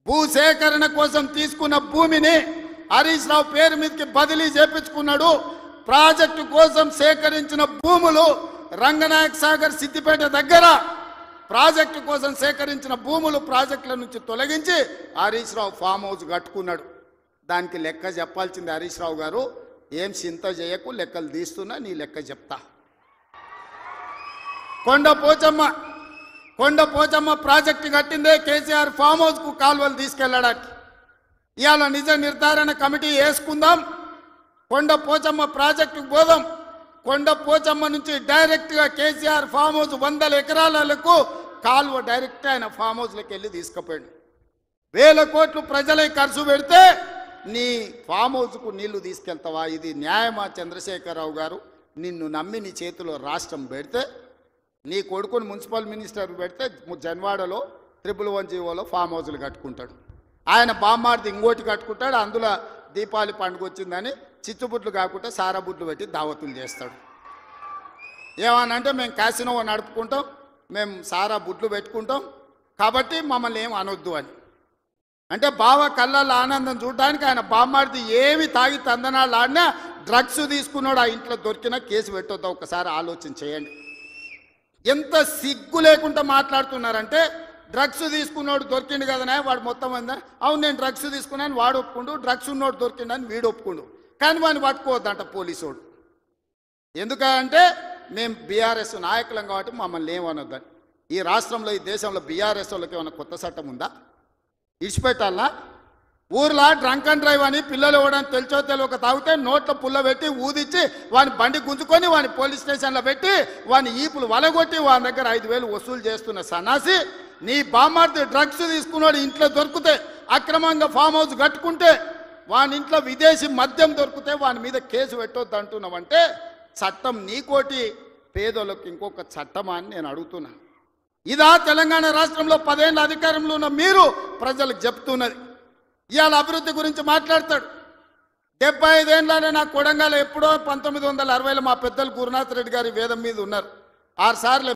భూసేకరణ కోసం తీసుకున్న భూమిని హరీష్ రావు పేరు మీదకి బదిలీ చేపించుకున్నాడు ప్రాజెక్టు కోసం సేకరించిన భూములు రంగనాయక సాగర్ సిద్దిపేట దగ్గర ప్రాజెక్టు కోసం సేకరించిన భూములు ప్రాజెక్టుల నుంచి తొలగించి హరీష్ రావు ఫామ్ హౌస్ కట్టుకున్నాడు దానికి లెక్క చెప్పాల్సింది హరీష్ రావు గారు ఏం చింత చేయకు లెక్కలు తీస్తున్నా నీ లెక్క చెప్తా కొండ పోచమ్మ కొండ పోచమ్మ ప్రాజెక్టు కట్టిందే కేసీఆర్ ఫామ్ హౌస్ కు కాలువలు తీసుకెళ్ళడానికి ఇవాళ నిజ నిర్ధారణ కమిటీ వేసుకుందాం కొండ పోచమ్మ ప్రాజెక్టుకు పోదాం కొండ పోచమ్మ నుంచి డైరెక్ట్ గా కేసీఆర్ ఫామ్ హౌస్ వందల ఎకరాలకు కాలువ డైరెక్ట్ ఆయన ఫామ్ హౌస్లోకి వెళ్ళి తీసుకుపోయాడు వేల కోట్లు ప్రజలై ఖర్చు పెడితే నీ ఫామ్ హౌస్కు నీళ్లు తీసుకెళ్తావా ఇది న్యాయమా చంద్రశేఖరరావు గారు నిన్ను నమ్మి నీ చేతిలో రాష్ట్రం పెడితే నీ కొడుకుని మున్సిపల్ మినిస్టర్ పెడితే ము- జన్వాడలో ట్రిపుల్ వన్ జీవోలో ఫామ్ హౌస్లు కట్టుకుంటాడు ఆయన బామ్మార్ది ఇంకోటి కట్టుకుంటాడు అందులో దీపావళి పండుగ వచ్చిందని చిచ్చుబుట్లు కాకుండా సారా బుట్లు పెట్టి దావతులు చేస్తాడు ఏమనంటే మేము కాసినో నడుపుకుంటాం మేము సారా బుట్లు పెట్టుకుంటాం కాబట్టి మమ్మల్ని ఏం అనొద్దు అని అంటే బావ కళ్ళల్లో ఆనందం చూడడానికి ఆయన బామ్మాడిది ఏమి తాగి తందనాలు ఆడినా డ్రగ్స్ తీసుకున్నాడు ఆ ఇంట్లో దొరికినా కేసు పెట్టొద్దా ఒకసారి ఆలోచన చేయండి ఎంత సిగ్గు లేకుండా మాట్లాడుతున్నారంటే డ్రగ్స్ తీసుకున్నోడు దొరికిండు కదనే వాడు మొత్తం అందా అవును నేను డ్రగ్స్ తీసుకున్నాను వాడు ఒప్పుకుండు డ్రగ్స్ ఉన్నోడు దొరికిండని వీడు ఒప్పుకుండు కానీ వాడిని పట్టుకోవద్దంట పోలీసోడు ఎందుకంటే మేము బీఆర్ఎస్ నాయకులం కాబట్టి మమ్మల్ని ఏమనొద్దని ఈ రాష్ట్రంలో ఈ దేశంలో బీఆర్ఎస్ వాళ్ళకి ఏమైనా కొత్త చట్టం ఉందా ఇడిచిపెట్టాలా ఊర్లో డ్రంక్ అండ్ డ్రైవ్ అని పిల్లలు ఇవ్వడానికి తెలిసో తెలియక తాగితే నోట్లో పుల్ల పెట్టి ఊదిచ్చి వాని బండి గుంజుకొని వాని పోలీస్ స్టేషన్లో పెట్టి వాని ఈపులు వలగొట్టి వాని దగ్గర ఐదు వేలు వసూలు చేస్తున్న సన్నాసి నీ బామ్మార్ది డ్రగ్స్ తీసుకున్నాడు ఇంట్లో దొరికితే అక్రమంగా ఫామ్ హౌస్ కట్టుకుంటే వాని ఇంట్లో విదేశీ మద్యం దొరికితే వాని మీద కేసు పెట్టొద్దు అంటున్నావంటే చట్టం నీకోటి పేదోళ్ళకి ఇంకొక చట్టమా అని నేను అడుగుతున్నా ఇదా తెలంగాణ రాష్ట్రంలో పదేళ్ళ అధికారంలో ఉన్న మీరు ప్రజలకు చెప్తున్నది ఇవాళ అభివృద్ధి గురించి మాట్లాడతాడు డెబ్బై ఐదేళ్ళనే నా కొడంగల్ ఎప్పుడో పంతొమ్మిది వందల అరవైలో మా పెద్దలు గురునాథ్ రెడ్డి గారి వేదం మీద ఉన్నారు ఆరు సార్లు